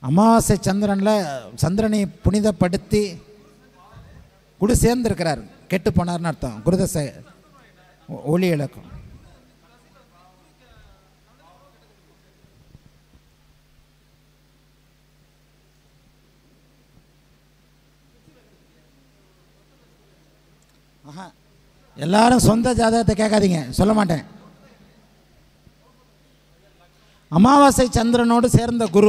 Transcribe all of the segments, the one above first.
அமாவாசை சந்திரனில் சந்திரனை புனிதப்படுத்தி குடு சேர்ந்திருக்கிறார் கெட்டு போனார்னு அர்த்தம் குருதசை ஒ- ஒளி இழக்கும் ஆஹா. எல்லாரும் சொந்த ஜாதகத்தை கேட்காதீங்க சொல்ல மாட்டேன் அமாவாசை சந்திரனோடு சேர்ந்த குரு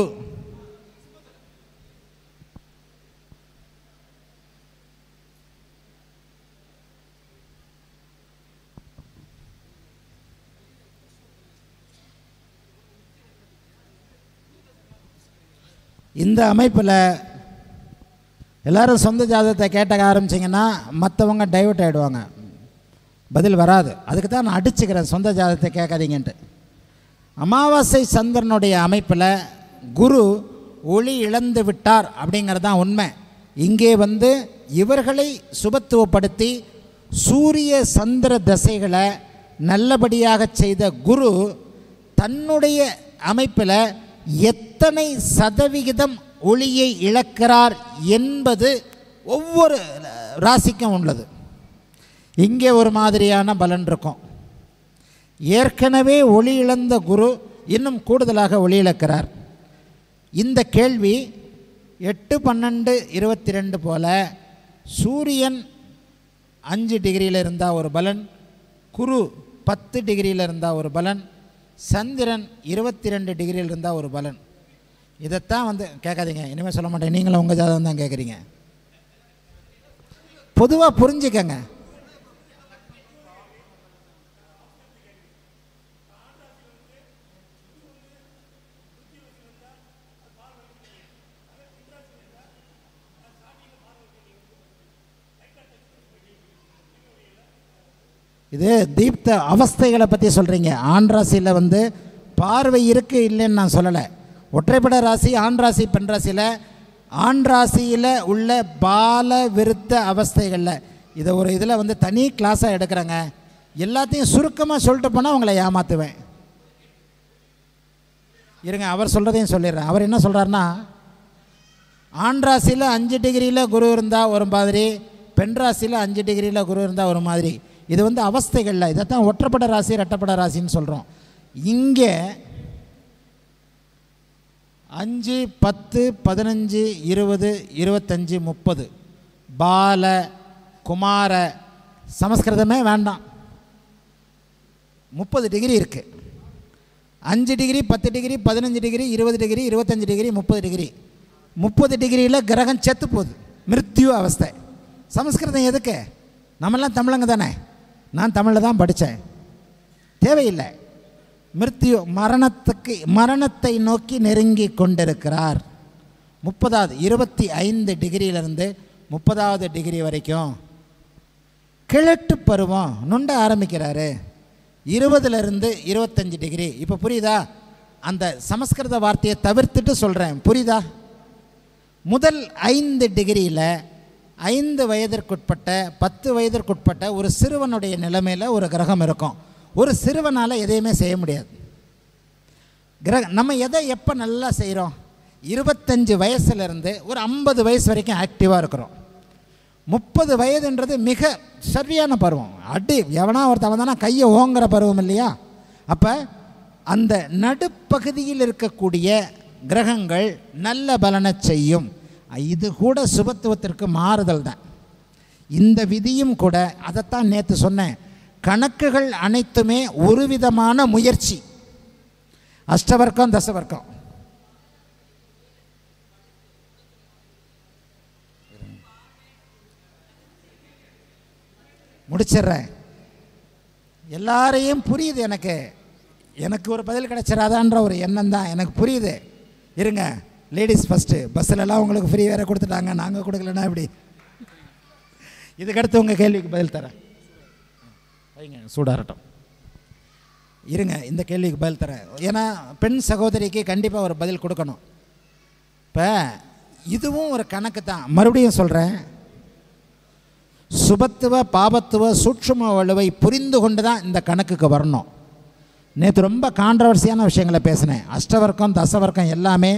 இந்த அமைப்பில் எல்லாரும் சொந்த ஜாதகத்தை கேட்ட ஆரம்பிச்சிங்கன்னா மற்றவங்க டைவர்ட் ஆகிடுவாங்க பதில் வராது அதுக்கு தான் நான் அடிச்சுக்கிறேன் சொந்த ஜாதகத்தை கேட்காதீங்கன்ட்டு அமாவாசை சந்திரனுடைய அமைப்பில் குரு ஒளி இழந்து விட்டார் அப்படிங்கிறது தான் உண்மை இங்கே வந்து இவர்களை சுபத்துவப்படுத்தி சூரிய சந்திர தசைகளை நல்லபடியாக செய்த குரு தன்னுடைய அமைப்பில் எத்தனை சதவிகிதம் ஒளியை இழக்கிறார் என்பது ஒவ்வொரு ராசிக்கும் உள்ளது இங்கே ஒரு மாதிரியான பலன் இருக்கும் ஏற்கனவே ஒளி இழந்த குரு இன்னும் கூடுதலாக ஒளி இழக்கிறார் இந்த கேள்வி எட்டு பன்னெண்டு இருபத்தி ரெண்டு போல சூரியன் அஞ்சு டிகிரியில் இருந்தால் ஒரு பலன் குரு பத்து டிகிரியில் இருந்தால் ஒரு பலன் சந்திரன் இருபத்தி ரெண்டு டிகிரியில் இருந்தால் ஒரு பலன் இதைத்தான் வந்து கேட்காதீங்க இனிமேல் சொல்ல மாட்டேன் நீங்களும் உங்கள் ஜாதகம் தான் கேட்குறீங்க பொதுவாக புரிஞ்சுக்கங்க இது தீப்த அவஸ்தைகளை பற்றி சொல்கிறீங்க ஆண் ராசியில் வந்து பார்வை இருக்கு இல்லைன்னு நான் சொல்லலை ஒற்றைப்பட ராசி ஆண் ராசி பெண் ராசியில் ஆண் ராசியில் உள்ள பால விருத்த அவஸ்தைகளில் இதை ஒரு இதில் வந்து தனி கிளாஸாக எடுக்கிறேங்க எல்லாத்தையும் சுருக்கமாக சொல்லிட்டு போனால் உங்களை ஏமாற்றுவேன் இருங்க அவர் சொல்கிறதையும் சொல்லிடுறேன் அவர் என்ன சொல்கிறாருன்னா ஆண் ராசியில் அஞ்சு டிகிரியில் குரு இருந்தால் ஒரு மாதிரி பெண் ராசியில் அஞ்சு டிகிரியில் குரு இருந்தால் ஒரு மாதிரி இது வந்து அவஸ்தைகளில் இதைத்தான் ஒற்றைப்பட ராசி ரெட்டப்பட ராசின்னு சொல்கிறோம் இங்கே அஞ்சு பத்து பதினஞ்சு இருபது இருபத்தஞ்சி முப்பது பால குமார சமஸ்கிருதமே வேண்டாம் முப்பது டிகிரி இருக்குது அஞ்சு டிகிரி பத்து டிகிரி பதினஞ்சு டிகிரி இருபது டிகிரி இருபத்தஞ்சு டிகிரி முப்பது டிகிரி முப்பது டிகிரியில் கிரகம் செத்து போகுது மிருத்யு அவஸ்தை சமஸ்கிருதம் எதுக்கு நம்மெல்லாம் தமிழங்க தானே நான் தமிழில் தான் படித்தேன் தேவையில்லை மிருத்யு மரணத்துக்கு மரணத்தை நோக்கி நெருங்கி கொண்டிருக்கிறார் முப்பதாவது இருபத்தி ஐந்து டிகிரியிலிருந்து முப்பதாவது டிகிரி வரைக்கும் கிழட்டு பருவம் நுண்ட ஆரம்பிக்கிறாரு இருபதுலேருந்து இருபத்தஞ்சு டிகிரி இப்போ புரியுதா அந்த சமஸ்கிருத வார்த்தையை தவிர்த்துட்டு சொல்கிறேன் புரியுதா முதல் ஐந்து டிகிரியில் ஐந்து வயதிற்குட்பட்ட பத்து வயதிற்குட்பட்ட ஒரு சிறுவனுடைய நிலைமையில் ஒரு கிரகம் இருக்கும் ஒரு சிறுவனால் எதையுமே செய்ய முடியாது கிரக நம்ம எதை எப்போ நல்லா செய்கிறோம் இருபத்தஞ்சு வயசுலேருந்து ஒரு ஐம்பது வயசு வரைக்கும் ஆக்டிவாக இருக்கிறோம் முப்பது வயதுன்றது மிக சரியான பருவம் அடி எவனா ஒருத்தன் வந்தானா கையை ஓங்குற பருவம் இல்லையா அப்போ அந்த நடுப்பகுதியில் இருக்கக்கூடிய கிரகங்கள் நல்ல பலனை செய்யும் இது கூட சுபத்துவத்திற்கு மாறுதல் தான் இந்த விதியும் கூட அதைத்தான் நேற்று சொன்னேன் கணக்குகள் அனைத்துமே ஒரு விதமான முயற்சி அஷ்டவர்க்கம் தசவர்க்கம் முடிச்சிடுறேன் எல்லாரையும் புரியுது எனக்கு எனக்கு ஒரு பதில் கிடைச்சிடாதான்ற ஒரு எண்ணம் தான் எனக்கு புரியுது இருங்க லேடிஸ் ஃபஸ்ட்டு பஸ்ஸிலலாம் உங்களுக்கு ஃப்ரீ வேறு கொடுத்துட்டாங்க நாங்கள் கொடுக்கலன்னா எப்படி இதுக்கடுத்து உங்கள் கேள்விக்கு பதில் தரேன் வைங்க சூடாரட்டும் இருங்க இந்த கேள்விக்கு பதில் தரேன் ஏன்னா பெண் சகோதரிக்கு கண்டிப்பாக ஒரு பதில் கொடுக்கணும் இப்போ இதுவும் ஒரு கணக்கு தான் மறுபடியும் சொல்கிறேன் சுபத்துவ பாபத்துவ சூட்சும வலுவை புரிந்து கொண்டு தான் இந்த கணக்குக்கு வரணும் நேற்று ரொம்ப கான்ட்ரவர்சியான விஷயங்களை பேசினேன் அஷ்டவர்க்கம் தசவர்க்கம் எல்லாமே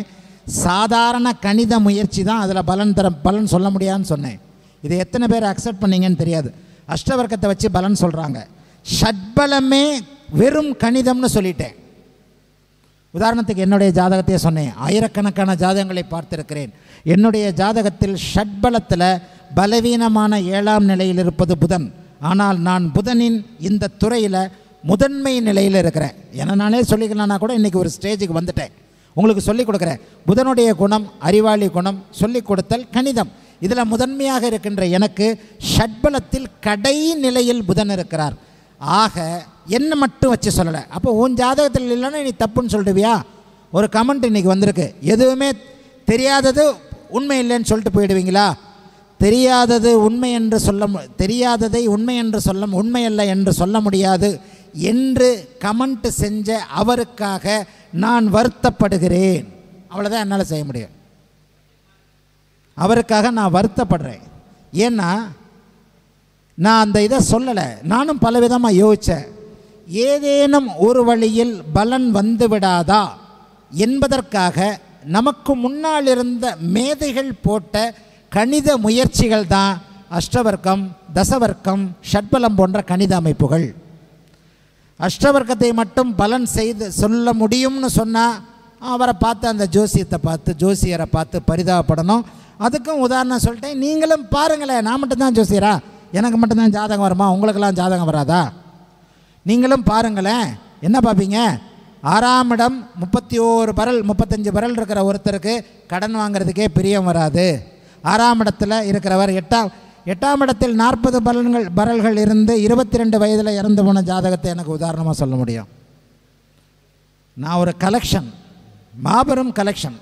சாதாரண கணித முயற்சி தான் அதில் பலன் தர பலன் சொல்ல முடியாதுன்னு சொன்னேன் இதை எத்தனை பேர் அக்செப்ட் பண்ணீங்கன்னு தெரியாது அஷ்டவர்க்கத்தை வச்சு பலன் சொல்கிறாங்க ஷட்பலமே வெறும் கணிதம்னு சொல்லிட்டேன் உதாரணத்துக்கு என்னுடைய ஜாதகத்தையே சொன்னேன் ஆயிரக்கணக்கான ஜாதகங்களை பார்த்திருக்கிறேன் என்னுடைய ஜாதகத்தில் ஷட்பலத்தில் பலவீனமான ஏழாம் நிலையில் இருப்பது புதன் ஆனால் நான் புதனின் இந்த துறையில் முதன்மை நிலையில் இருக்கிறேன் என நானே சொல்லிக்கலாம்னா கூட இன்றைக்கி ஒரு ஸ்டேஜுக்கு வந்துட்டேன் உங்களுக்கு சொல்லிக் கொடுக்குறேன் புதனுடைய குணம் அறிவாளி குணம் சொல்லிக் கொடுத்தல் கணிதம் இதில் முதன்மையாக இருக்கின்ற எனக்கு ஷட்பலத்தில் கடை நிலையில் புதன் இருக்கிறார் ஆக என்ன மட்டும் வச்சு சொல்லலை அப்போ உன் ஜாதகத்தில் இல்லைன்னா நீ தப்புன்னு சொல்லிடுவியா ஒரு கமெண்ட் இன்னைக்கு வந்திருக்கு எதுவுமே தெரியாதது உண்மை இல்லைன்னு சொல்லிட்டு போயிடுவீங்களா தெரியாதது உண்மை என்று சொல்ல மு- தெரியாததை உண்மை என்று சொல்ல உண்மையல்ல என்று சொல்ல முடியாது என்று கமெண்ட் செஞ்ச அவருக்காக நான் வருத்தப்படுகிறேன் அவ்வளோதான் என்னால் செய்ய முடியும் அவருக்காக நான் வருத்தப்படுறேன் ஏன்னா நான் அந்த இதை சொல்லலை நானும் பலவிதமாக யோசித்தேன் ஏதேனும் ஒரு வழியில் பலன் வந்து விடாதா என்பதற்காக நமக்கு முன்னால் இருந்த மேதைகள் போட்ட கணித முயற்சிகள் தான் அஷ்டவர்க்கம் தசவர்க்கம் ஷட்பலம் போன்ற கணித அமைப்புகள் அஷ்டவர்க்கத்தை மட்டும் பலன் செய்து சொல்ல முடியும்னு சொன்னால் அவரை பார்த்து அந்த ஜோசியத்தை பார்த்து ஜோசியரை பார்த்து பரிதாபப்படணும் அதுக்கும் உதாரணம் சொல்லிட்டேன் நீங்களும் பாருங்களேன் நான் மட்டும்தான் ஜோசியரா எனக்கு மட்டும்தான் ஜாதகம் வருமா உங்களுக்கெல்லாம் ஜாதகம் வராதா நீங்களும் பாருங்களேன் என்ன பார்ப்பீங்க ஆறாம் இடம் முப்பத்தி ஓரு பரல் முப்பத்தஞ்சு பரல் இருக்கிற ஒருத்தருக்கு கடன் வாங்குறதுக்கே பிரியம் வராது ஆறாம் இடத்துல இருக்கிறவர் எட்டாம் எட்டாம் இடத்தில் நாற்பது பலன்கள் பரல்கள் இருந்து இருபத்தி ரெண்டு வயதில் இறந்து போன ஜாதகத்தை எனக்கு உதாரணமாக சொல்ல முடியும் நான் ஒரு கலெக்ஷன் மாபெரும் கலெக்ஷன்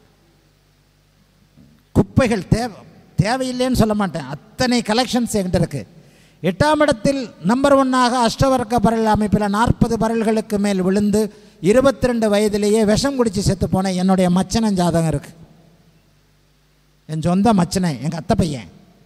குப்பைகள் தேவை தேவையில்லைன்னு சொல்ல மாட்டேன் அத்தனை கலெக்ஷன்ஸ் என்கிட்ட இருக்குது எட்டாம் இடத்தில் நம்பர் ஒன்னாக அஷ்டவர்க்க பரல் அமைப்பில் நாற்பது பரல்களுக்கு மேல் விழுந்து இருபத்தி ரெண்டு வயதிலேயே விஷம் குடித்து செத்து போன என்னுடைய மச்சனன் ஜாதகம் இருக்குது என் சொந்த மச்சனை எங்கள் அத்தை பையன்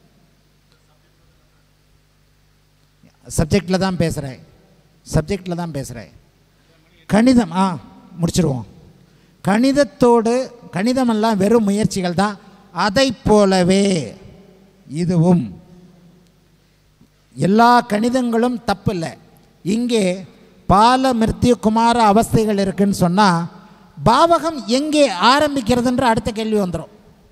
சப்ஜெக்டில் தான் பேசுகிறேன் சப்ஜெக்டில் தான் பேசுகிறேன் கணிதம் ஆ முடிச்சிருவோம் கணிதத்தோடு கணிதமெல்லாம் வெறும் முயற்சிகள் தான் அதை போலவே இதுவும் எல்லா கணிதங்களும் தப்பில்லை இங்கே பால மிருத்யு குமார அவஸ்தைகள் இருக்குன்னு சொன்னால் பாவகம் எங்கே ஆரம்பிக்கிறதுன்ற அடுத்த கேள்வி வந்துடும்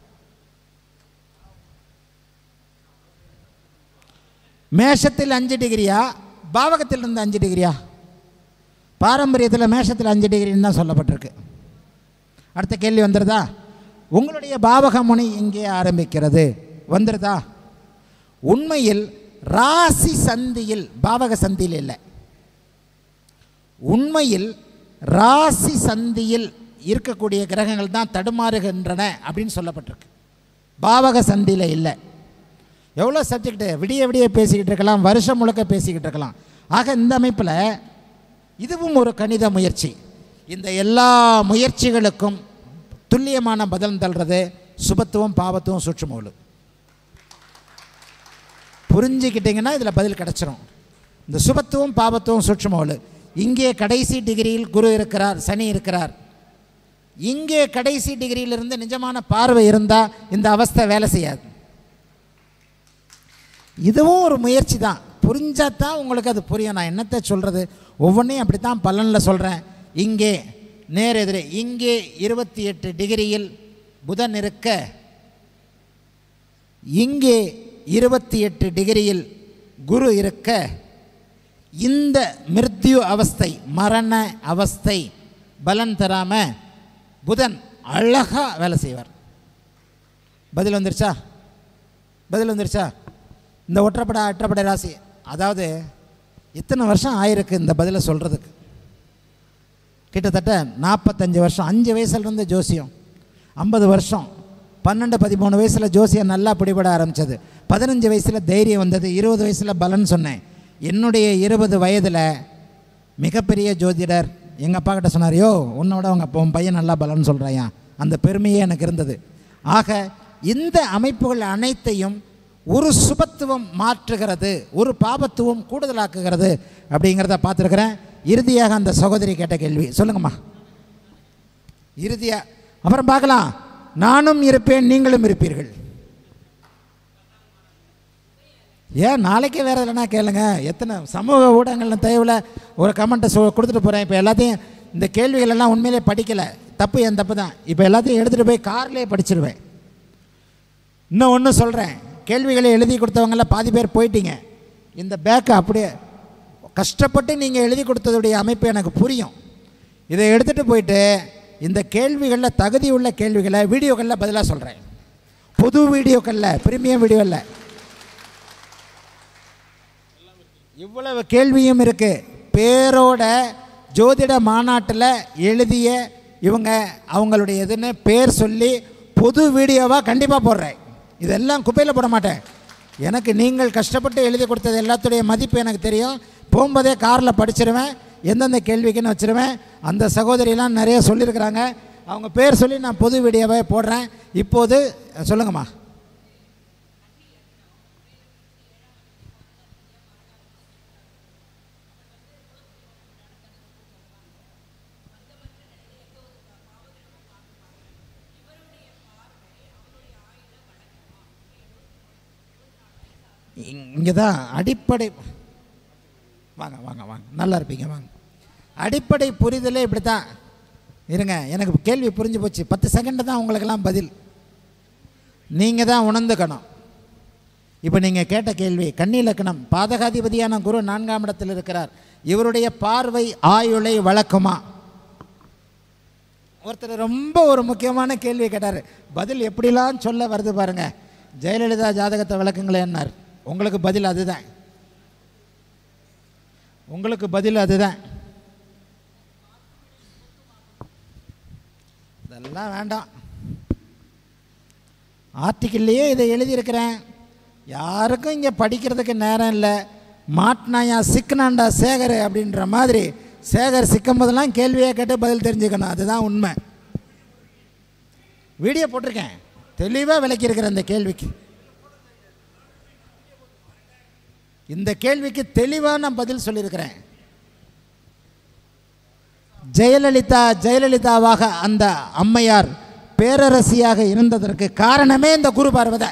மேஷத்தில் அஞ்சு டிகிரியா பாவகத்தில் இருந்து அஞ்சு டிகிரியா பாரம்பரியத்தில் மேஷத்தில் அஞ்சு டிகிரின்னு தான் சொல்லப்பட்டிருக்கு அடுத்த கேள்வி வந்துடுதா உங்களுடைய பாவக முனை எங்கே ஆரம்பிக்கிறது வந்துடுதா உண்மையில் ராசி சந்தியில் பாவக சந்தியில் இல்லை உண்மையில் ராசி சந்தியில் இருக்கக்கூடிய கிரகங்கள் தான் தடுமாறுகின்றன அப்படின்னு சொல்லப்பட்டிருக்கு பாவக சந்தியில் இல்லை எவ்வளோ சப்ஜெக்ட் விடிய விடிய பேசிக்கிட்டு இருக்கலாம் வருஷம் முழுக்க பேசிக்கிட்டு இருக்கலாம் ஆக இந்த அமைப்பில் இதுவும் ஒரு கணித முயற்சி இந்த எல்லா முயற்சிகளுக்கும் துல்லியமான பதில் தள்ளுறது சுபத்துவம் பாவத்துவம் சூட்சுமோலு புரிஞ்சுக்கிட்டிங்கன்னா இதில் பதில் கிடச்சிரும் இந்த சுபத்துவம் பாவத்துவம் சூட்சுமோலு இங்கே கடைசி டிகிரியில் குரு இருக்கிறார் சனி இருக்கிறார் இங்கே கடைசி டிகிரியிலிருந்து நிஜமான பார்வை இருந்தால் இந்த அவஸ்தை வேலை செய்யாது இதுவும் ஒரு முயற்சி தான் புரிஞ்சால் தான் உங்களுக்கு அது புரியும் நான் என்னத்தை சொல்கிறது ஒவ்வொன்றையும் அப்படி தான் பலனில் சொல்கிறேன் இங்கே நேர் எதிரே இங்கே இருபத்தி எட்டு டிகிரியில் புதன் இருக்க இங்கே இருபத்தி எட்டு டிகிரியில் குரு இருக்க இந்த மிருத்யு அவஸ்தை மரண அவஸ்தை பலன் தராம புதன் அழகாக வேலை செய்வார் பதில் வந்துருச்சா பதில் வந்துருச்சா இந்த ஒற்றைப்படை அற்றப்படை ராசி அதாவது இத்தனை வருஷம் ஆயிருக்கு இந்த பதிலை சொல்கிறதுக்கு கிட்டத்தட்ட நாற்பத்தஞ்சு வருஷம் அஞ்சு வயசுலேருந்து ஜோசியம் ஐம்பது வருஷம் பன்னெண்டு பதிமூணு வயசில் ஜோசியம் நல்லா பிடிபட ஆரம்பித்தது பதினஞ்சு வயசில் தைரியம் வந்தது இருபது வயசில் பலன் சொன்னேன் என்னுடைய இருபது வயதில் மிகப்பெரிய ஜோதிடர் எங்கள் அப்பா கிட்ட சொன்னார் யோ உன்னோட உங்கள் அப்பா உன் பையன் நல்லா பலன் சொல்கிறாயா அந்த பெருமையே எனக்கு இருந்தது ஆக இந்த அமைப்புகள் அனைத்தையும் ஒரு சுபத்துவம் மாற்றுகிறது ஒரு பாபத்துவம் கூடுதலாக்குகிறது அப்படிங்கிறத பார்த்துருக்குறேன் இறுதியாக அந்த சகோதரி கேட்ட கேள்வி சொல்லுங்கம்மா இறுதியாக அப்புறம் பார்க்கலாம் நானும் இருப்பேன் நீங்களும் இருப்பீர்கள் ஏன் நாளைக்கே வேறு இல்லைனா கேளுங்க எத்தனை சமூக ஊடகங்கள் தயவில் ஒரு கமெண்ட்டை சொ கொடுத்துட்டு போகிறேன் இப்போ எல்லாத்தையும் இந்த கேள்விகள் எல்லாம் உண்மையிலே படிக்கலை தப்பு என் தப்பு தான் இப்போ எல்லாத்தையும் எடுத்துகிட்டு போய் கார்லேயே படிச்சிருவேன் இன்னும் ஒன்று சொல்கிறேன் கேள்விகளை எழுதி கொடுத்தவங்கள பாதி பேர் போயிட்டீங்க இந்த பேக்கை அப்படியே கஷ்டப்பட்டு நீங்கள் எழுதி கொடுத்ததுடைய அமைப்பு எனக்கு புரியும் இதை எடுத்துகிட்டு போயிட்டு இந்த கேள்விகளில் தகுதி உள்ள கேள்விகளை வீடியோக்களில் பதிலாக சொல்கிறேன் புது வீடியோக்களில் பிரீமியம் வீடியோவில் இவ்வளவு கேள்வியும் இருக்குது பேரோட ஜோதிட மாநாட்டில் எழுதிய இவங்க அவங்களுடைய இதுன்னு பேர் சொல்லி பொது வீடியோவாக கண்டிப்பாக போடுறேன் இதெல்லாம் குப்பையில் போட மாட்டேன் எனக்கு நீங்கள் கஷ்டப்பட்டு எழுதி கொடுத்தது எல்லாத்துடைய மதிப்பு எனக்கு தெரியும் போகும்போதே காரில் படிச்சிருவேன் எந்தெந்த கேள்விக்குன்னு வச்சிருவேன் அந்த சகோதரியெல்லாம் நிறைய சொல்லியிருக்கிறாங்க அவங்க பேர் சொல்லி நான் பொது வீடியோவை போடுறேன் இப்போது சொல்லுங்கம்மா இங்கே தான் அடிப்படை வாங்க வாங்க வாங்க நல்லா இருப்பீங்க வாங்க அடிப்படை புரிதலே இப்படி தான் இருங்க எனக்கு கேள்வி புரிஞ்சு போச்சு பத்து செகண்ட் தான் உங்களுக்கெல்லாம் பதில் நீங்கள் தான் உணர்ந்துக்கணும் இப்போ நீங்கள் கேட்ட கேள்வி கன்னிலக்கணம் பாதகாதிபதியான குரு நான்காம் இடத்தில் இருக்கிறார் இவருடைய பார்வை ஆயுளை வளர்க்குமா ஒருத்தர் ரொம்ப ஒரு முக்கியமான கேள்வி கேட்டார் பதில் எப்படிலாம் சொல்ல வருது பாருங்க ஜெயலலிதா ஜாதகத்தை விளக்குங்களேன்னார் உங்களுக்கு பதில் அதுதான் உங்களுக்கு பதில் அதுதான் இதெல்லாம் வேண்டாம் ஆர்டிக்கிள்லேயே இதை எழுதியிருக்கிறேன் யாருக்கும் இங்கே படிக்கிறதுக்கு நேரம் இல்லை மாட்டினாயா சிக்கனாண்டா சேகர் அப்படின்ற மாதிரி சேகர் சிக்கும் போதெல்லாம் கேள்வியாக கேட்டு பதில் தெரிஞ்சுக்கணும் அதுதான் உண்மை வீடியோ போட்டிருக்கேன் தெளிவாக விளக்கியிருக்கிறேன் இந்த கேள்விக்கு இந்த கேள்விக்கு தெளிவாக நான் பதில் சொல்லியிருக்கிறேன் ஜெயலலிதா ஜெயலலிதாவாக அந்த அம்மையார் பேரரசியாக இருந்ததற்கு காரணமே இந்த குரு பார்வதை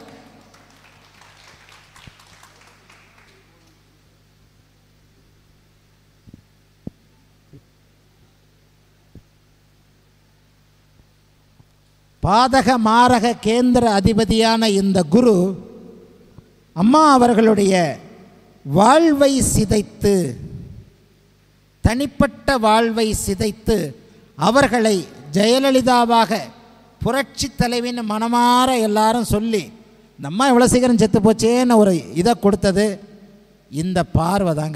பாதக மாரக கேந்திர அதிபதியான இந்த குரு அம்மா அவர்களுடைய வாழ்வை சிதைத்து தனிப்பட்ட வாழ்வை சிதைத்து அவர்களை ஜெயலலிதாவாக புரட்சி தலைவின்னு மனமாற எல்லாரும் சொல்லி இந்த அம்மா இவ்வளோ சீக்கிரம் செத்து போச்சேன்னு ஒரு இதை கொடுத்தது இந்த பார்வை தாங்க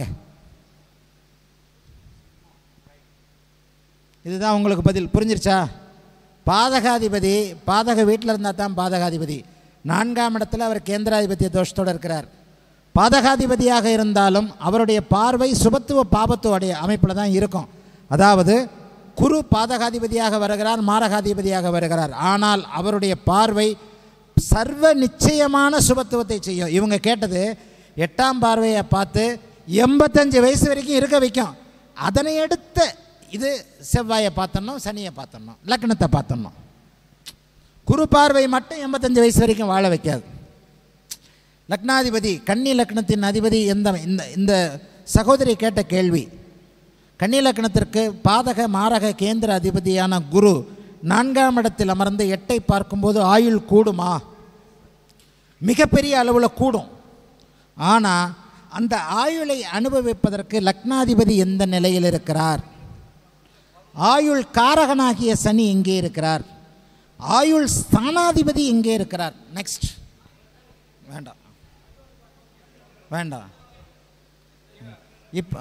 இதுதான் உங்களுக்கு பதில் புரிஞ்சிருச்சா பாதகாதிபதி பாதக வீட்டில் இருந்தால் தான் பாதகாதிபதி நான்காம் இடத்துல அவர் கேந்திராதிபத்திய தோஷத்தோடு இருக்கிறார் பாதகாதிபதியாக இருந்தாலும் அவருடைய பார்வை சுபத்துவ பாபத்துவடைய அமைப்பில் தான் இருக்கும் அதாவது குரு பாதகாதிபதியாக வருகிறார் மாரகாதிபதியாக வருகிறார் ஆனால் அவருடைய பார்வை சர்வ நிச்சயமான சுபத்துவத்தை செய்யும் இவங்க கேட்டது எட்டாம் பார்வையை பார்த்து எண்பத்தஞ்சு வயசு வரைக்கும் இருக்க வைக்கும் அதனை அடுத்த இது செவ்வாயை பார்த்தணும் சனியை பார்த்தணும் லக்னத்தை பார்த்தணும் குரு பார்வை மட்டும் எண்பத்தஞ்சு வயசு வரைக்கும் வாழ வைக்காது லக்னாதிபதி கன்னி லக்னத்தின் அதிபதி எந்த இந்த இந்த சகோதரி கேட்ட கேள்வி கன்னி லக்னத்திற்கு பாதக மாரக கேந்திர அதிபதியான குரு நான்காம் இடத்தில் அமர்ந்து எட்டை பார்க்கும்போது ஆயுள் கூடுமா மிகப்பெரிய அளவில் கூடும் ஆனால் அந்த ஆயுளை அனுபவிப்பதற்கு லக்னாதிபதி எந்த நிலையில் இருக்கிறார் ஆயுள் காரகனாகிய சனி இங்கே இருக்கிறார் ஆயுள் ஸ்தானாதிபதி இங்கே இருக்கிறார் நெக்ஸ்ட் வேண்டாம் வேண்டாம் இப்போ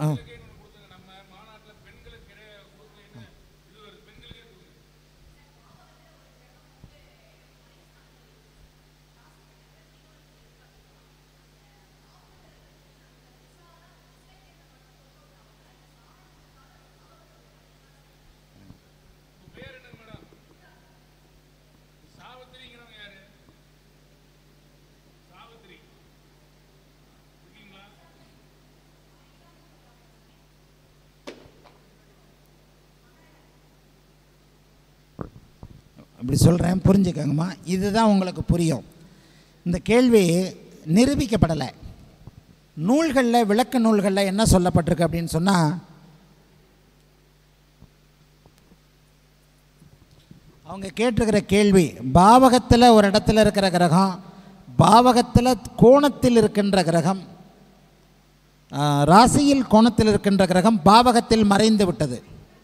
சாவித்திரிங்கிறவங்க யாரு சாவித்திரி இருக்கீங்களா இப்படி சொல்கிறேன் புரிஞ்சுக்கோங்கம்மா இதுதான் உங்களுக்கு புரியும் இந்த கேள்வி நிரூபிக்கப்படலை நூல்களில் விளக்க நூல்களில் என்ன சொல்லப்பட்டிருக்கு அப்படின்னு சொன்னால் அவங்க கேட்டிருக்கிற கேள்வி பாவகத்தில் ஒரு இடத்துல இருக்கிற கிரகம் பாவகத்தில் கோணத்தில் இருக்கின்ற கிரகம் ஆ, ராசியில் கோணத்தில் இருக்கின்ற கிரகம் பாவகத்தில் மறைந்து விட்டது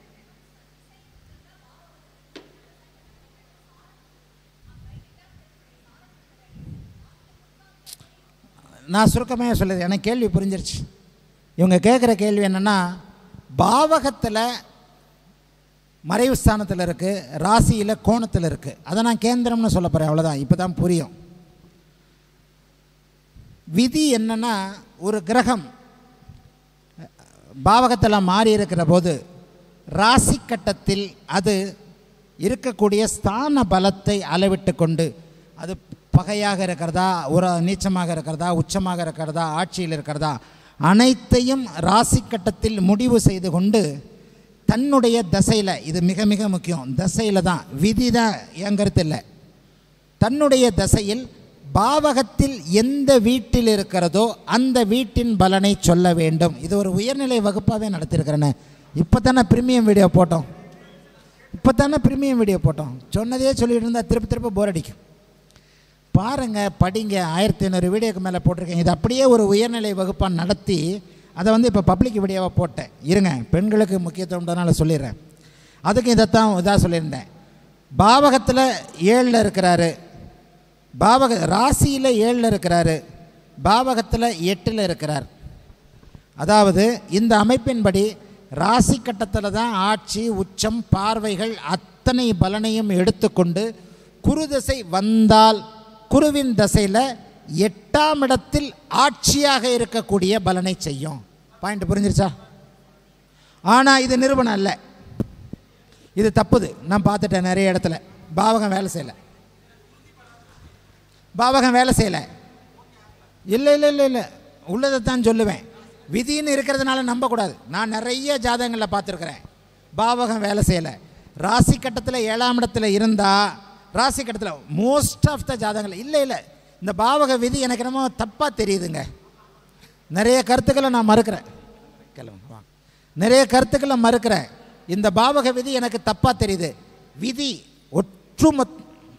நான் சுருக்கமாக சொல்லுது எனக்கு கேள்வி புரிஞ்சிருச்சு இவங்க கேட்குற கேள்வி என்னென்னா பாவகத்தில் மறைவு ஸ்தானத்தில் இருக்குது ராசியில் கோணத்தில் இருக்குது அதை நான் கேந்திரம்னு சொல்ல போகிறேன் அவ்வளோதான் இப்போ தான் புரியும் விதி என்னன்னா ஒரு கிரகம் பாவகத்தில் மாறி இருக்கிற போது ராசி கட்டத்தில் அது இருக்கக்கூடிய ஸ்தான பலத்தை அளவிட்டு கொண்டு அது பகையாக இருக்கிறதா ஒரு நீச்சமாக இருக்கிறதா உச்சமாக இருக்கிறதா ஆட்சியில் இருக்கிறதா அனைத்தையும் ராசி கட்டத்தில் முடிவு செய்து கொண்டு தன்னுடைய தசையில் இது மிக மிக முக்கியம் தசையில் தான் விதி தான் என் கருத்து இல்லை தன்னுடைய தசையில் பாவகத்தில் எந்த வீட்டில் இருக்கிறதோ அந்த வீட்டின் பலனை சொல்ல வேண்டும் இது ஒரு உயர்நிலை வகுப்பாகவே நடத்தியிருக்கிறேனே இப்போ தானே ப்ரீமியம் வீடியோ போட்டோம் இப்போ தானே ப்ரீமியம் வீடியோ போட்டோம் சொன்னதே சொல்லிட்டு இருந்தால் திருப்பி திருப்பி போர் அடிக்கும் பாருங்கள் படிங்க ஆயிரத்தி ஐநூறு வீடியோக்கு மேலே போட்டிருக்கேன் இது அப்படியே ஒரு உயர்நிலை வகுப்பாக நடத்தி அதை வந்து இப்போ பப்ளிக் வீடியோவாக போட்டேன் இருங்க பெண்களுக்கு முக்கியத்துவம்ன்றனால சொல்லிடுறேன் அதுக்கு இதைத்தான் இதாக சொல்லியிருந்தேன் பாவகத்தில் ஏழில் இருக்கிறாரு பாவக ராசியில் ஏழில் இருக்கிறாரு பாவகத்தில் எட்டில் இருக்கிறார் அதாவது இந்த அமைப்பின்படி ராசி கட்டத்தில் தான் ஆட்சி உச்சம் பார்வைகள் அத்தனை பலனையும் எடுத்துக்கொண்டு குரு தசை வந்தால் குருவின் தசையில் எட்டாம் இடத்தில் ஆட்சியாக இருக்கக்கூடிய பலனை செய்யும் பாயிண்ட் புரிஞ்சிருச்சா ஆனால் இது நிறுவனம் அல்ல இது தப்புது நான் பார்த்துட்டேன் நிறைய இடத்துல பாவகம் வேலை செய்யலை பாவகம் வேலை செய்யலை இல்லை இல்லை இல்லை இல்லை உள்ளதை தான் சொல்லுவேன் விதின்னு இருக்கிறதுனால நம்பக்கூடாது நான் நிறைய ஜாதகங்களில் பார்த்துருக்குறேன் பாவகம் வேலை செய்யலை ராசி கட்டத்தில் ஏழாம் இடத்துல இருந்தால் ராசி கட்டத்தில் மோஸ்ட் ஆஃப் த ஜாதகங்கள் இல்லை இல்லை இந்த பாவக விதி எனக்கு என்னமோ தப்பாக தெரியுதுங்க நிறைய கருத்துக்களை நான் மறுக்கிறேன் கிளம்புங்க வாங்க நிறைய கருத்துக்களை மறுக்கிறேன் இந்த பாவக விதி எனக்கு தப்பாக தெரியுது விதி ஒற்றுமொத்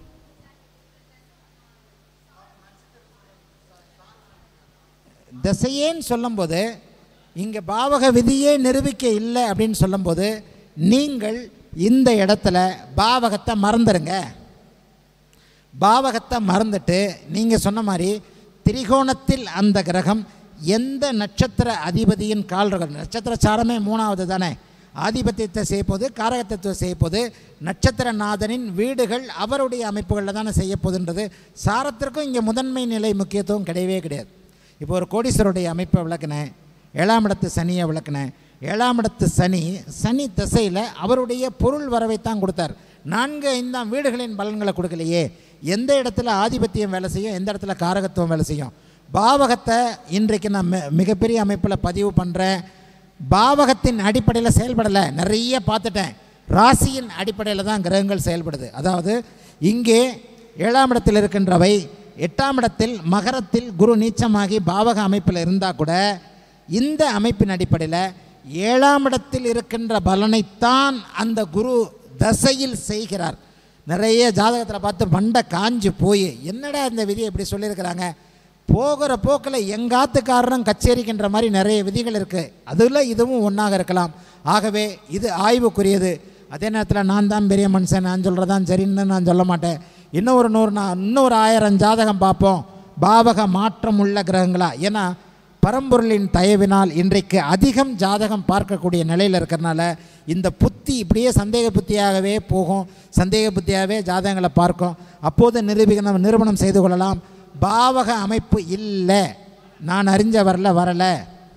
திசையேன்னு சொல்லும்போது இங்கே பாவக விதியே நிரூபிக்க இல்லை அப்படின்னு சொல்லும்போது நீங்கள் இந்த இடத்துல பாவகத்தை மறந்துடுங்க பாவகத்தை மறந்துட்டு நீங்கள் சொன்ன மாதிரி திரிகோணத்தில் அந்த கிரகம் எந்த நட்சத்திர அதிபதியின் கால்கள் நட்சத்திர சாரமே மூணாவது தானே ஆதிபத்தியத்தை செய்யப்போது காரகத்தத்துவம் செய்யப்போது நட்சத்திரநாதனின் வீடுகள் அவருடைய அமைப்புகளில் தானே செய்யப்போகுதுன்றது சாரத்திற்கும் இங்கே முதன்மை நிலை முக்கியத்துவம் கிடையவே கிடையாது இப்போ ஒரு கோடீஸ்வருடைய அமைப்பை விளக்குனேன் ஏழாம் இடத்து சனியை விளக்குனேன் ஏழாம் இடத்து சனி சனி திசையில் அவருடைய பொருள் வரவைத்தான் கொடுத்தார் நான்கு ஐந்தாம் வீடுகளின் பலன்களை கொடுக்கலையே எந்த இடத்துல ஆதிபத்தியம் வேலை செய்யும் எந்த இடத்துல காரகத்துவம் வேலை செய்யும் பாவகத்தை இன்றைக்கு நான் மி- மிகப்பெரிய அமைப்பில் பதிவு பண்ணுறேன் பாவகத்தின் அடிப்படையில் செயல்படலை நிறைய பார்த்துட்டேன் ராசியின் அடிப்படையில் தான் கிரகங்கள் செயல்படுது அதாவது இங்கே ஏழாம் இடத்தில் இருக்கின்றவை எட்டாம் இடத்தில் மகரத்தில் குரு நீச்சமாகி பாவக அமைப்பில் இருந்தால் கூட இந்த அமைப்பின் அடிப்படையில் ஏழாம் இடத்தில் இருக்கின்ற பலனைத்தான் அந்த குரு தசையில் செய்கிறார் நிறைய ஜாதகத்தில் பார்த்து மண்டை காஞ்சு போய் என்னடா இந்த விதியை இப்படி சொல்லியிருக்கிறாங்க போகிற போக்கில் எங்காத்துக்காரனும் கச்சேரிக்கின்ற மாதிரி நிறைய விதிகள் இருக்குது அதில் இதுவும் ஒன்றாக இருக்கலாம் ஆகவே இது ஆய்வுக்குரியது அதே நேரத்தில் நான் தான் பெரிய மனுஷன் நான் சொல்கிறதான் சரின்னு நான் சொல்ல மாட்டேன் இன்னும் ஒரு நூறு நான் இன்னொரு ஆயிரம் ஜாதகம் பார்ப்போம் பாவக மாற்றம் உள்ள கிரகங்களா ஏன்னா பரம்பொருளின் தயவினால் இன்றைக்கு அதிகம் ஜாதகம் பார்க்கக்கூடிய நிலையில் இருக்கிறனால இந்த புத்தி இப்படியே சந்தேக புத்தியாகவே போகும் சந்தேக புத்தியாகவே ஜாதகங்களை பார்க்கும் அப்போது நிரூபிக்கணும் நிரூபணம் செய்து கொள்ளலாம் பாவக அமைப்பு இல்லை நான் அறிஞ்ச வரல வரலை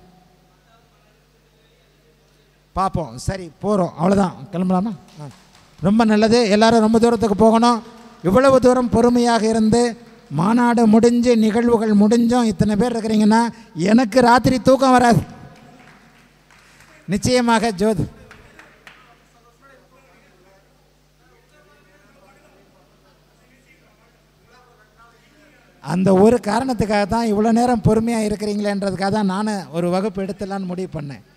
பார்ப்போம் சரி போகிறோம் அவ்வளோதான் கிளம்பலாமா ஆ. ரொம்ப நல்லது எல்லாரும் ரொம்ப தூரத்துக்கு போகணும் இவ்வளவு தூரம் பொறுமையாக இருந்து மாநாடு முடிஞ்சு நிகழ்வுகள் முடிஞ்சும் இத்தனை பேர் இருக்கிறீங்கன்னா எனக்கு ராத்திரி தூக்கம் வராது நிச்சயமாக ஜோதி அந்த ஒரு காரணத்துக்காக தான் இவ்வளோ நேரம் பொறுமையாக இருக்கிறீங்களேன்றதுக்காக தான் நான் ஒரு வகுப்பு எடுத்துடலான்னு முடிவு பண்ணேன்